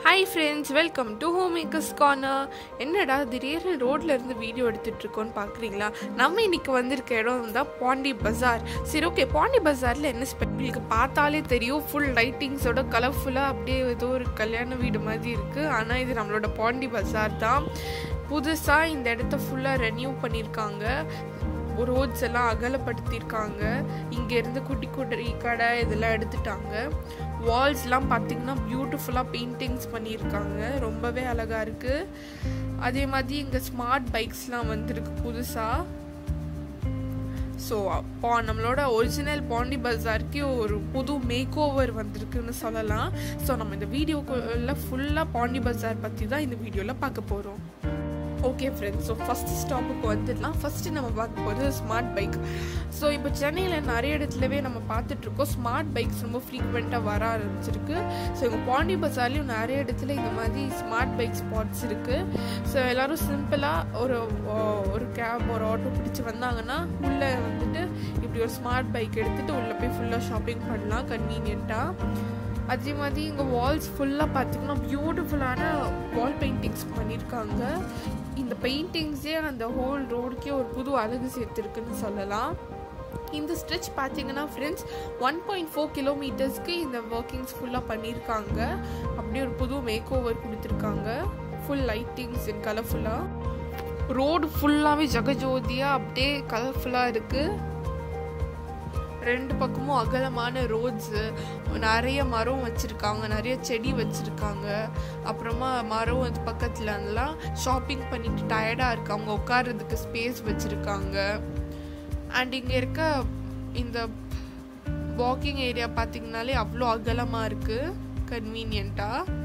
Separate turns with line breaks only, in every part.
hi friends welcome to home makers corner என்னடா திடீர்னு ரோட்ல இருந்து வீடியோ எடுத்துட்டு இருக்கோன்னு பார்க்குறீங்களா நம்ம இன்னைக்கு வந்திருக்க இடம் தான் பாண்டி பஜார் சரி ஓகே பாண்டி பஜாரில் என்ன ஸ்பெ உங்களுக்கு பார்த்தாலே தெரியும் ஃபுல் லைட்டிங்ஸோட கலர்ஃபுல்லாக அப்படியே ஏதோ ஒரு கல்யாண வீடு மாதிரி இருக்குது ஆனால் இது நம்மளோட பாண்டி பஜார் தான் புதுசாக இந்த இடத்த ஃபுல்லாக ரெனியூ பண்ணியிருக்காங்க ரோட்ஸ் எல்லாம் அகலப்படுத்தியிருக்காங்க இங்கேருந்து குட்டி குட்டி கடை இதெல்லாம் எடுத்துட்டாங்க வால்ஸ்லாம் பார்த்தீங்கன்னா பியூட்டிஃபுல்லாக பெயிண்டிங்ஸ் பண்ணியிருக்காங்க ரொம்பவே அழகாக இருக்குது அதே மாதிரி இங்கே ஸ்மார்ட் பைக்ஸ்லாம் வந்திருக்கு புதுசாக ஸோ அப்போ நம்மளோட ஒரிஜினல் பாண்டி பஜாருக்கு ஒரு புது மேக் ஓவர் வந்திருக்குன்னு சொல்லலாம் ஸோ நம்ம இந்த வீடியோக்குள்ள ஃபுல்லாக பாண்டி பஜார் பற்றி தான் இந்த வீடியோவில் பார்க்க போகிறோம் ஓகே ஃப்ரெண்ட்ஸ் ஸோ ஃபஸ்ட்டு ஸ்டாப்புக்கு வந்துடலாம் ஃபஸ்ட்டு நம்ம பார்க்க போகிறது ஸ்மார்ட் பைக் ஸோ இப்போ சென்னையில் நிறைய இடத்துலவே நம்ம பார்த்துட்ருக்கோம் ஸ்மார்ட் பைக்ஸ் ரொம்ப ஃப்ரீக்வெண்ட்டாக வர ஆரம்பிச்சிருக்கு ஸோ இங்கே பாண்டி பஜார்லேயும் நிறைய இடத்துல இந்த மாதிரி ஸ்மார்ட் பைக் ஸ்பாட்ஸ் இருக்குது ஸோ எல்லோரும் சிம்பிளாக ஒரு ஒரு கேப் ஒரு ஆட்டோ பிடிச்சி வந்தாங்கன்னா உள்ளே வந்துட்டு இப்படி ஒரு ஸ்மார்ட் பைக் எடுத்துகிட்டு உள்ளே போய் ஃபுல்லாக ஷாப்பிங் பண்ணலாம் கன்வீனியண்ட்டாக அதே மாதிரி இங்கே வால்ஸ் ஃபுல்லாக பார்த்தீங்கன்னா பியூட்டிஃபுல்லான வால் பெயிண்டிங்ஸ் பண்ணியிருக்காங்க இந்த பெயிண்டிங்ஸே அந்த ஹோல் ரோடுக்கே ஒரு புது அழகு சேர்த்துருக்குன்னு சொல்லலாம் இந்த ஸ்ட்ரெச் பார்த்தீங்கன்னா ஃப்ரெண்ட்ஸ் ஒன் பாயிண்ட் ஃபோர் கிலோமீட்டர்ஸ்க்கு இந்த ஒர்க்கிங்ஸ் ஃபுல்லாக பண்ணியிருக்காங்க அப்படியே ஒரு புது மேக் ஓவர் கொடுத்துருக்காங்க ஃபுல் லைட்டிங்ஸ் அண்ட் கலர்ஃபுல்லாக ரோடு ஃபுல்லாகவே ஜகஜோதியாக அப்படியே கலர்ஃபுல்லாக இருக்குது ரெண்டு பக்கமும் அகலமான ரோட்ஸு நிறைய மரம் வச்சுருக்காங்க நிறைய செடி வச்சுருக்காங்க அப்புறமா மரம் வந்து பக்கத்தில் இருந்தெல்லாம் ஷாப்பிங் பண்ணிட்டு டயர்டாக இருக்காங்க உட்கார்றதுக்கு ஸ்பேஸ் வச்சுருக்காங்க அண்ட் இங்கே இருக்க இந்த வாக்கிங் ஏரியா பார்த்தீங்கனாலே அவ்வளோ அகலமாக இருக்குது கன்வீனியண்ட்டாக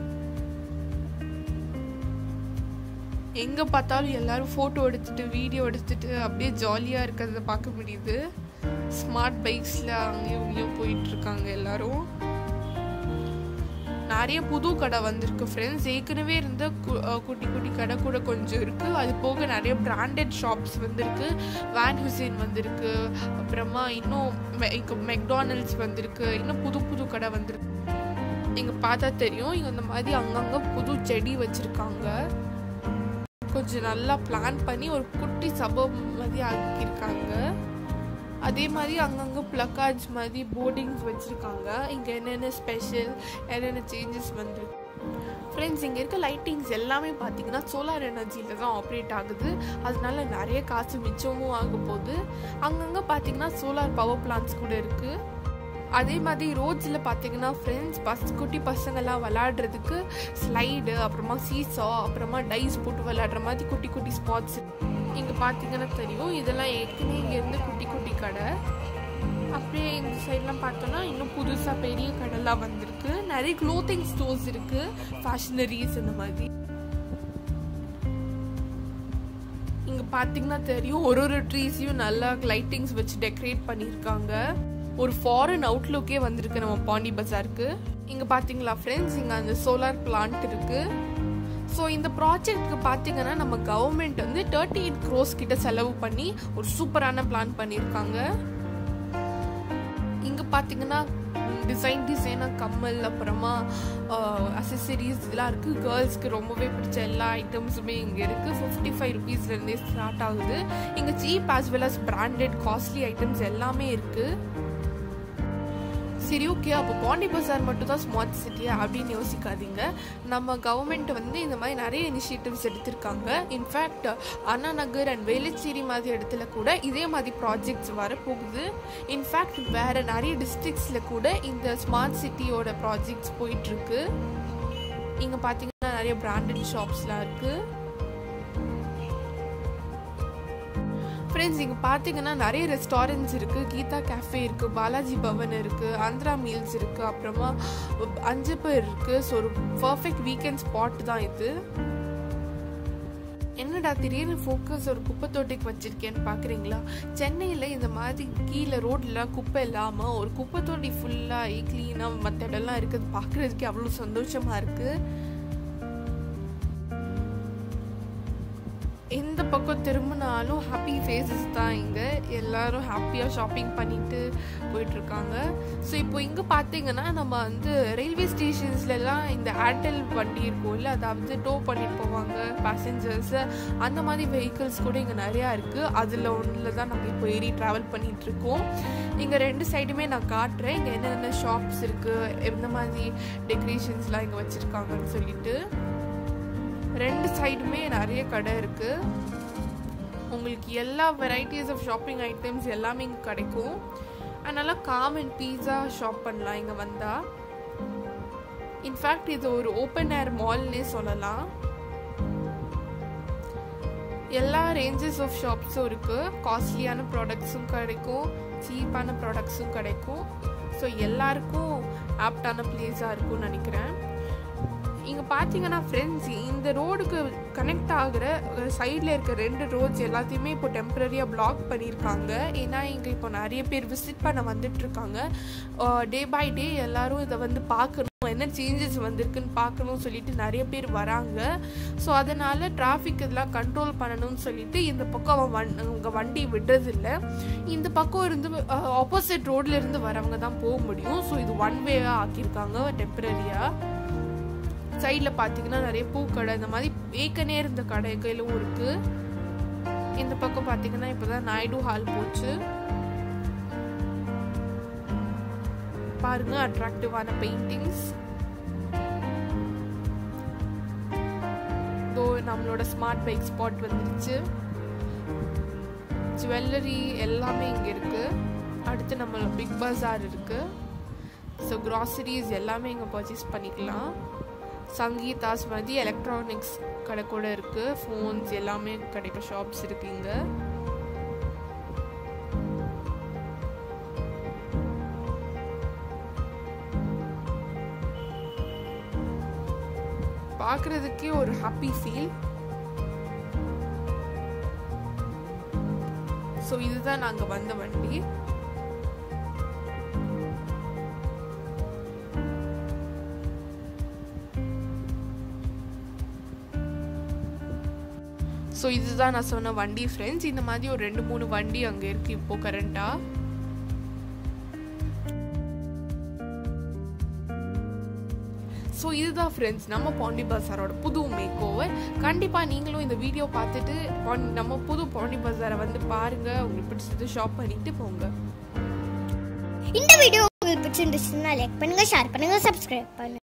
எங்கே பார்த்தாலும் எல்லாரும் ஃபோட்டோ எடுத்துட்டு வீடியோ எடுத்துட்டு அப்படியே ஜாலியாக இருக்கிறத பார்க்க முடியுது ஸ்மார்ட் பைக்ஸில் அங்கேயும் இங்கேயும் போயிட்டுருக்காங்க எல்லாரும் நிறைய புது கடை வந்திருக்கு ஃப்ரெண்ட்ஸ் ஏற்கனவே இருந்த குட்டி குட்டி கடை கூட கொஞ்சம் இருக்குது அது போக நிறைய பிராண்டட் ஷாப்ஸ் வந்திருக்கு வேன் ஹுசேன் வந்திருக்கு அப்புறமா இன்னும் இங்கே மெக்டானல்ட்ஸ் வந்திருக்கு இன்னும் புது புது கடை வந்திருக்கு இங்கே பார்த்தா தெரியும் இங்கே இந்த மாதிரி அங்கங்கே புது செடி வச்சுருக்காங்க கொஞ்சம் நல்லா பிளான் பண்ணி ஒரு குட்டி சபம் மாதிரி ஆக்கியிருக்காங்க அதே மாதிரி அங்கங்கே ப்ளக்கார்ட்ஸ் மாதிரி போர்டிங்ஸ் வச்சுருக்காங்க இங்கே என்னென்ன ஸ்பெஷல் என்னென்ன சேஞ்சஸ் வந்துருக்கு ஃப்ரெண்ட்ஸ் இங்கே இருக்க லைட்டிங்ஸ் எல்லாமே பார்த்தீங்கன்னா சோலார் எனர்ஜியில் தான் ஆப்ரேட் ஆகுது அதனால நிறைய காசு மிச்சமும் ஆக போகுது அங்கங்கே பார்த்தீங்கன்னா சோலார் பவர் பிளான்ஸ் கூட இருக்குது அதே மாதிரி ரோட்ஸில் பார்த்தீங்கன்னா ஃப்ரெண்ட்ஸ் பஸ் குட்டி பசங்கள்லாம் விளாடுறதுக்கு ஸ்லைடு அப்புறமா சீசா அப்புறமா டைஸ் போட்டு விளையாடுற மாதிரி குட்டி குட்டி ஸ்பாட்ஸ் இங்கே பார்த்தீங்கன்னா தெரியும் இதெல்லாம் ஏற்கனவே இங்கேருந்து குட்டி குட்டி கடை அப்படியே இந்த சைட்லாம் பார்த்தோன்னா இன்னும் புதுசாக பெரிய கடைலாம் வந்திருக்கு நிறைய க்ளோத்திங் ஸ்டோர்ஸ் இருக்குது ஃபேஷனரிஸ் இந்த மாதிரி இங்கே பார்த்தீங்கன்னா தெரியும் ஒரு ஒரு ட்ரீஸையும் நல்லா லைட்டிங்ஸ் வச்சு டெக்கரேட் பண்ணியிருக்காங்க ஒரு ஃபாரின் அவுட்லுக்கே வந்திருக்கு நம்ம பாண்டி பஜாருக்கு இங்கே பார்த்தீங்களா ஃப்ரெண்ட்ஸ் இங்கே அந்த சோலார் பிளான்ட் இருக்குது ஸோ இந்த ப்ராஜெக்ட்க்கு பார்த்தீங்கன்னா நம்ம கவர்மெண்ட் வந்து தேர்ட்டி எயிட் க்ரோஸ் கிட்ட செலவு பண்ணி ஒரு சூப்பரான பிளான் பண்ணியிருக்காங்க இங்கே பார்த்தீங்கன்னா டிசைன் டிசைனாக கம்மல் அப்புறமா அசசரிஸ் இதெல்லாம் இருக்குது கேர்ள்ஸ்க்கு ரொம்பவே பிடிச்ச எல்லா ஐட்டம்ஸுமே இங்கே இருக்குது ஃபிஃப்டி ஃபைவ் ருபீஸ்லேருந்தே ஸ்டார்ட் ஆகுது இங்கே cheap as well as branded costly items எல்லாமே இருக்குது சரி ஓகே அப்போ பாண்டி பஜார் மட்டும் தான் ஸ்மார்ட் சிட்டியா அப்படின்னு யோசிக்காதீங்க நம்ம கவர்மெண்ட் வந்து இந்த மாதிரி நிறைய இனிஷியேட்டிவ்ஸ் எடுத்திருக்காங்க இன்ஃபேக்ட் அண்ணா நகர் அண்ட் வேலுச்சேரி மாதிரி இடத்துல கூட இதே மாதிரி ப்ராஜெக்ட்ஸ் வரப்போகுது இன்ஃபேக்ட் வேறு நிறைய டிஸ்ட்ரிக்ஸில் கூட இந்த ஸ்மார்ட் சிட்டியோட ப்ராஜெக்ட்ஸ் போயிட்டுருக்கு இங்கே பார்த்தீங்கன்னா நிறைய பிராண்டட் ஷாப்ஸ்லாம் இருக்குது ஃப்ரெண்ட்ஸ் இங்கே பார்த்தீங்கன்னா நிறைய ரெஸ்டாரண்ட்ஸ் இருக்குது கீதா கேஃபே இருக்குது பாலாஜி பவன் இருக்குது ஆந்திரா மீல்ஸ் இருக்குது அப்புறமா அஞ்சு பேர் இருக்குது ஸோ ஒரு பர்ஃபெக்ட் வீக்கெண்ட் ஸ்பாட் தான் இது என்னடா திடீர்னு ஃபோக்கஸ் ஒரு குப்பை தொட்டிக்கு வச்சிருக்கேன்னு பார்க்குறீங்களா சென்னையில் இந்த மாதிரி கீழே ரோட்லாம் குப்பை இல்லாமல் ஒரு குப்பை தொட்டி ஃபுல்லாக க்ளீனாக மற்ற இடம்லாம் இருக்குது பார்க்குறதுக்கே அவ்வளோ சந்தோஷமாக இருக்குது எந்த பக்கம் திரும்பினாலும் ஹாப்பி ஃபேஸஸ் தான் இங்கே எல்லாரும் ஹாப்பியாக ஷாப்பிங் பண்ணிட்டு போயிட்டுருக்காங்க ஸோ இப்போ இங்கே பார்த்தீங்கன்னா நம்ம வந்து ரயில்வே ஸ்டேஷன்ஸ்லலாம் இந்த ஏர்டெல் வண்டி இருக்கும்ல அதாவது டோ பண்ணிட்டு போவாங்க பேசஞ்சர்ஸை அந்த மாதிரி வெஹிக்கிள்ஸ் கூட இங்கே நிறையா இருக்குது அதில் ஒன்றில் தான் நம்ம இப்போ ஏறி ட்ராவல் பண்ணிகிட்ருக்கோம் இங்கே ரெண்டு சைடுமே நான் காட்டுறேன் இங்கே என்னென்ன ஷாப்ஸ் இருக்குது எந்த மாதிரி டெக்கரேஷன்ஸ்லாம் இங்கே வச்சுருக்காங்கன்னு சொல்லிட்டு ரெண்டு சைடுமே நிறைய கடை இருக்கு உங்களுக்கு எல்லா வெரைட்டிஸ் ஆஃப் ஷாப்பிங் ஐட்டம்ஸ் எல்லாமே இங்கே கிடைக்கும் அதனால காமன் பீஸா ஷாப் பண்ணலாம் இங்கே வந்தால் இன்ஃபேக்ட் இது ஒரு ஓப்பன் ஏர் மால்னே சொல்லலாம் எல்லா ரேஞ்சஸ் ஆஃப் ஷாப்ஸும் இருக்குது காஸ்ட்லியான ப்ராடக்ட்ஸும் கிடைக்கும் சீப்பான ப்ராடக்ட்ஸும் கிடைக்கும் ஸோ எல்லாருக்கும் ஆப்டான பிளேஸாக இருக்கும்னு நினைக்கிறேன் இங்கே பார்த்தீங்கன்னா ஃப்ரெண்ட்ஸ் இந்த ரோடுக்கு கனெக்ட் ஆகிற சைடில் இருக்க ரெண்டு ரோட்ஸ் எல்லாத்தையுமே இப்போ டெம்பரரியாக பிளாக் பண்ணியிருக்காங்க ஏன்னா இங்கே இப்போ நிறைய பேர் விசிட் பண்ண வந்துட்டுருக்காங்க டே பை டே எல்லாரும் இதை வந்து பார்க்கணும் என்ன சேஞ்சஸ் வந்திருக்குன்னு பார்க்கணும்னு சொல்லிட்டு நிறைய பேர் வராங்க ஸோ அதனால் டிராஃபிக் இதெல்லாம் கண்ட்ரோல் பண்ணணும்னு சொல்லிட்டு இந்த பக்கம் அவன் வண் அவங்க வண்டி விடுறதில்ல இந்த பக்கம் இருந்து ஆப்போசிட் ரோட்ல இருந்து வரவங்க தான் போக முடியும் ஸோ இது ஒன் வேவாக ஆக்கியிருக்காங்க டெம்பரரியாக சைடில் பார்த்தீங்கன்னா நிறைய பூக்கடை இந்த மாதிரி ஏற்கனவே இருந்த கடைகளும் இருக்கு இந்த பக்கம் பார்த்தீங்கன்னா இப்போதான் நாயுடு ஹால் போச்சு பாருங்க அட்ராக்டிவான பெயிண்டிங்ஸ் இதோ நம்மளோட ஸ்மார்ட் பைக் ஸ்பாட் வந்துருச்சு ஜுவல்லரி எல்லாமே இங்கே இருக்கு அடுத்து நம்ம பிக் பஜார் இருக்கு ஸோ க்ராசரிஸ் எல்லாமே இங்கே பர்ச்சேஸ் பண்ணிக்கலாம் சங்கீதாஸ் மாதிரி எலக்ட்ரானிக்ஸ் கடை கூட இருக்கு ஃபோன்ஸ் எல்லாமே கிடைக்கிற ஷாப்ஸ் இருக்கு இங்க பார்க்கறதுக்கே ஒரு ஹாப்பி ஃபீல் ஸோ இதுதான் நாங்கள் வந்த வண்டி ஸோ இதுதான் நான் சொன்ன வண்டி ஃப்ரெண்ட்ஸ் இந்த மாதிரி ஒரு ரெண்டு மூணு வண்டி அங்கே இருக்கு இப்போ கரண்ட்டாக ஸோ இதுதான் ஃப்ரெண்ட்ஸ் நம்ம பாண்டி பஜாரோட புது மேக் ஓவர் கண்டிப்பாக நீங்களும் இந்த வீடியோ பார்த்துட்டு பாண்டி நம்ம புது பாண்டி பஜாரை வந்து பாருங்கள் உங்களுக்கு பிடிச்சது ஷாப் பண்ணிட்டு போங்க
இந்த வீடியோ உங்களுக்கு பிடிச்சிருந்துச்சுன்னா லைக் பண்ணுங்க ஷேர் பண்ணுங்க சப்ஸ்கிரைப் பண்ணுங்க